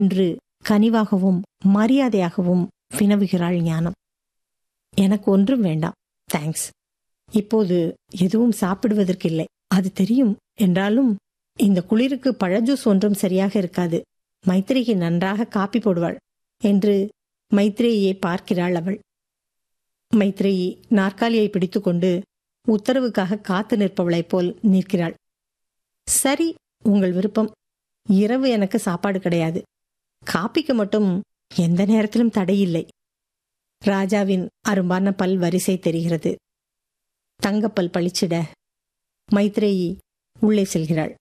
என்று கனிவாகவும் மரியாதையாகவும் வினவுகிறாள் ஞானம் எனக்கு ஒன்றும் வேண்டாம் தேங்க்ஸ் இப்போது எதுவும் சாப்பிடுவதற்கில்லை அது தெரியும் என்றாலும் இந்த குளிருக்கு பழ ஜூஸ் ஒன்றும் சரியாக இருக்காது மைத்ரேயி நன்றாக காப்பி போடுவாள் என்று மைத்ரேயியை பார்க்கிறாள் அவள் மைத்ரேயி நாற்காலியை பிடித்துக்கொண்டு உத்தரவுக்காக காத்து நிற்பவளைப் போல் நிற்கிறாள் சரி உங்கள் விருப்பம் இரவு எனக்கு சாப்பாடு கிடையாது காப்பிக்கு மட்டும் எந்த நேரத்திலும் தடையில்லை ராஜாவின் அரும்பான பல் வரிசை தெரிகிறது தங்கப்பல் பளிச்சிட மைத்ரேயி உள்ளே செல்கிறாள்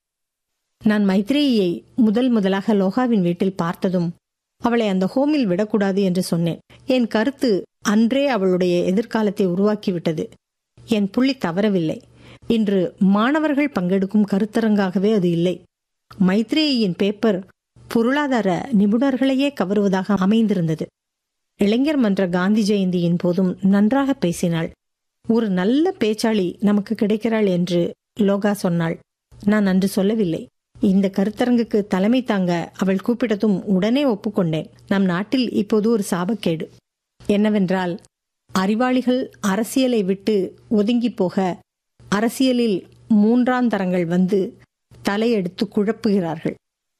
நான் மைத்ரேயியை முதல் முதலாக லோகாவின் வீட்டில் பார்த்ததும் அவளை அந்த ஹோமில் விடக்கூடாது என்று சொன்னேன் என் கருத்து அன்றே அவளுடைய எதிர்காலத்தை உருவாக்கிவிட்டது என் புள்ளி தவறவில்லை இன்று மாணவர்கள் பங்கெடுக்கும் கருத்தரங்காகவே அது இல்லை மைத்ரேயின் பேப்பர் பொருளாதார நிபுணர்களையே கவருவதாக அமைந்திருந்தது இளைஞர் மன்ற காந்தி ஜெயந்தியின் போதும் நன்றாக பேசினாள் ஒரு நல்ல பேச்சாளி நமக்கு கிடைக்கிறாள் என்று லோகா சொன்னாள் நான் அன்று சொல்லவில்லை இந்த கருத்தரங்குக்கு தலைமை தாங்க அவள் கூப்பிட்டதும் உடனே ஒப்புக்கொண்டேன் நம் நாட்டில் இப்போது ஒரு சாபக்கேடு என்னவென்றால் அறிவாளிகள் அரசியலை விட்டு ஒதுங்கி போக அரசியலில் மூன்றாம் தரங்கள் வந்து தலையெடுத்து குழப்புகிறார்கள்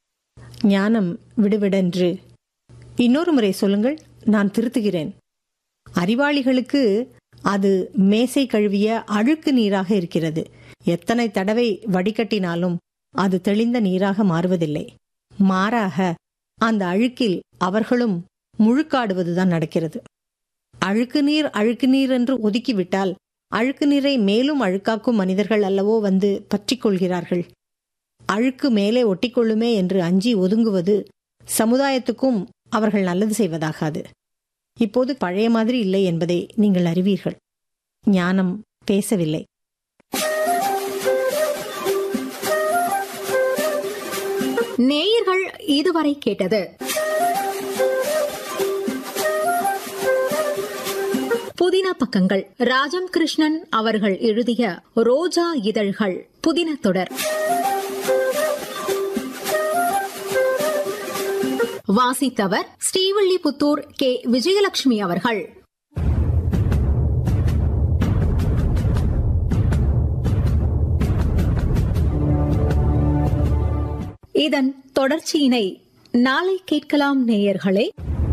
ஞானம் விடுவிடென்று இன்னொரு முறை சொல்லுங்கள் நான் திருத்துகிறேன் அறிவாளிகளுக்கு அது மேசை கழுவிய அழுக்கு நீராக இருக்கிறது எத்தனை தடவை வடிகட்டினாலும் அது தெளிந்த நீராக மாறுவதில்லை மாறாக அந்த அழுக்கில் அவர்களும் முழுக்காடுவதுதான் நடக்கிறது அழுக்கு நீர் அழுக்கு நீர் என்று ஒதுக்கிவிட்டால் அழுக்கு நீரை மேலும் அழுக்காக்கும் மனிதர்கள் அல்லவோ வந்து பற்றிக் கொள்கிறார்கள் அழுக்கு மேலே ஒட்டிக்கொள்ளுமே என்று அஞ்சி ஒதுங்குவது சமுதாயத்துக்கும் அவர்கள் நல்லது செய்வதாகாது இப்போது பழைய மாதிரி இல்லை என்பதை நீங்கள் அறிவீர்கள் ஞானம் பேசவில்லை நேயர்கள் இதுவரை கேட்டது புதின பக்கங்கள் ராஜம் கிருஷ்ணன் அவர்கள் எழுதிய ரோஜா இதழ்கள் புதின தொடர் வாசித்தவர் ஸ்ரீவில்லிபுத்தூர் கே விஜயலட்சுமி அவர்கள் இதன் தொடர்ச்சியினை நாளை கேட்கலாம் நேயர்களே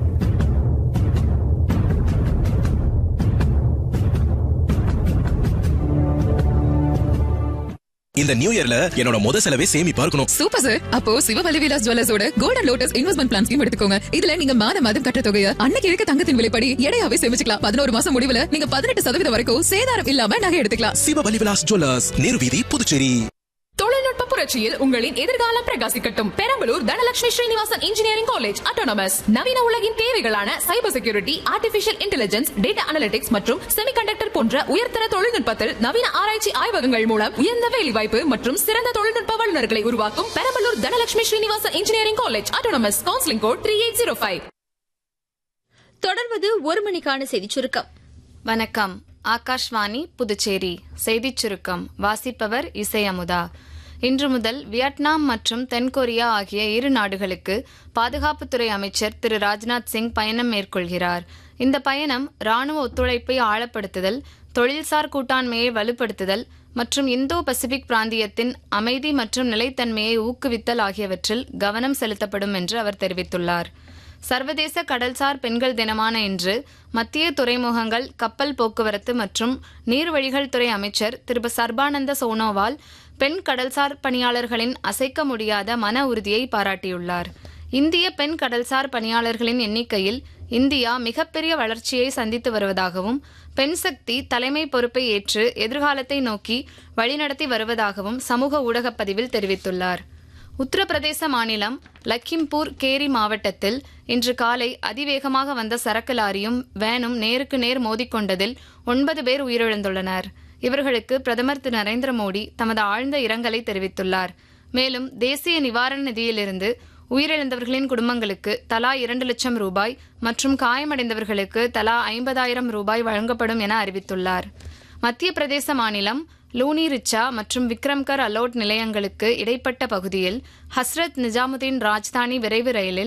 இந்த நியூ இயர்ல என்னோட முத செலவே சேமிப்பா இருக்கணும் சூப்பர் சார் அப்போ சிவவலி விலாஸ் ஜுவல்லர்ஸோட golden lotus investment plan scheme எடுத்துக்கோங்க இதுல நீங்க மாத மாதம் கட்ட தொகையை அன்னைக்கு இருக்க தங்கத்தின் விலைப்படி எடையாவே சேமிச்சுக்கலாம் பதினோரு மாசம் முடிவுல நீங்க பதினெட்டு சதவீதம் வரைக்கும் சேதாரம் இல்லாம நகை எடுத்துக்கலாம் சிவபலி விலாஸ் ஜுவல்லர்ஸ் நேருவீதி புதுச்சேரி தொழில்நுட்ப புரட்சியில் உங்களின் எதிர்காலம் பிரகாசிக்கட்டும் Perambalur Dhanalakshmi Srinivasan engineering college autonomous நவீன உலகின் தேவைகளான cyber security artificial intelligence data analytics மற்றும் செமிகண்டக்டர் போன்ற உயர்தர தொழில்நுட்பத்தில் நவீன ஆராய்ச்சி ஆய்வகங்கள் மூலம் உயர்ந்த வேலைவாய்ப்பு மற்றும் சிறந்த தொழில்நுட்ப வல்லுநர்களை உருவாக்கும் Perambalur Dhanalakshmi Srinivasan engineering college autonomous counselling code three eight zero five தொடர்வது ஒரு மணிக்கான செய்திச் சுருக்கம் வணக்கம் ஆகாஷ்வாணி புதுச்சேரி செய்திச் சுருக்கம் வாசிப்பவர் இசை அமுதா இன்று முதல் வியட்நாம் மற்றும் தென்கொரியா ஆகிய இரு நாடுகளுக்கு பாதுகாப்புத்துறை அமைச்சர் திரு ராஜ்நாத் சிங் பயணம் மேற்கொள்கிறார் இந்த பயணம் ராணுவ ஒத்துழைப்பை ஆழப்படுத்துதல் தொழில்சார் கூட்டாண்மையை வலுப்படுத்துதல் மற்றும் இந்தோ பசிபிக் பிராந்தியத்தின் அமைதி மற்றும் நிலைத்தன்மையை ஊக்குவித்தல் ஆகியவற்றில் கவனம் செலுத்தப்படும் என்று அவர் தெரிவித்துள்ளார் சர்வதேச கடல்சார் பெண்கள் தினமான இன்று மத்திய துறைமுகங்கள் கப்பல் போக்குவரத்து மற்றும் நீர்வழிகள் துறை அமைச்சர் திரு சர்பானந்த சோனோவால் பெண் கடல்சார் பணியாளர்களின் அசைக்க முடியாத மன உறுதியை பாராட்டியுள்ளார் இந்திய பெண் கடல்சார் பணியாளர்களின் எண்ணிக்கையில் இந்தியா மிகப்பெரிய வளர்ச்சியை சந்தித்து வருவதாகவும் பெண் சக்தி தலைமை பொறுப்பை ஏற்று எதிர்காலத்தை நோக்கி வழிநடத்தி வருவதாகவும் சமூக ஊடகப் பதிவில் தெரிவித்துள்ளார் உத்தரப்பிரதேச மாநிலம் லக்கிம்பூர் கேரி மாவட்டத்தில் இன்று காலை அதிவேகமாக வந்த சரக்கு லாரியும் வேனும் நேருக்கு நேர் மோதிக்கொண்டதில் ஒன்பது பேர் உயிரிழந்துள்ளனர் இவர்களுக்கு பிரதமர் திரு நரேந்திர மோடி தமது ஆழ்ந்த இரங்கலை தெரிவித்துள்ளார் மேலும் தேசிய நிவாரண நிதியிலிருந்து உயிரிழந்தவர்களின் குடும்பங்களுக்கு தலா இரண்டு லட்சம் ரூபாய் மற்றும் காயமடைந்தவர்களுக்கு தலா ஐம்பதாயிரம் ரூபாய் வழங்கப்படும் என அறிவித்துள்ளார் மத்திய பிரதேச மாநிலம் லூனி ரிச்சா மற்றும் விக்ரம்கர் அலோட் நிலையங்களுக்கு இடைப்பட்ட பகுதியில் ஹஸ்ரத் நிஜாமுதீன் ராஜ்தானி விரைவு ரயிலில்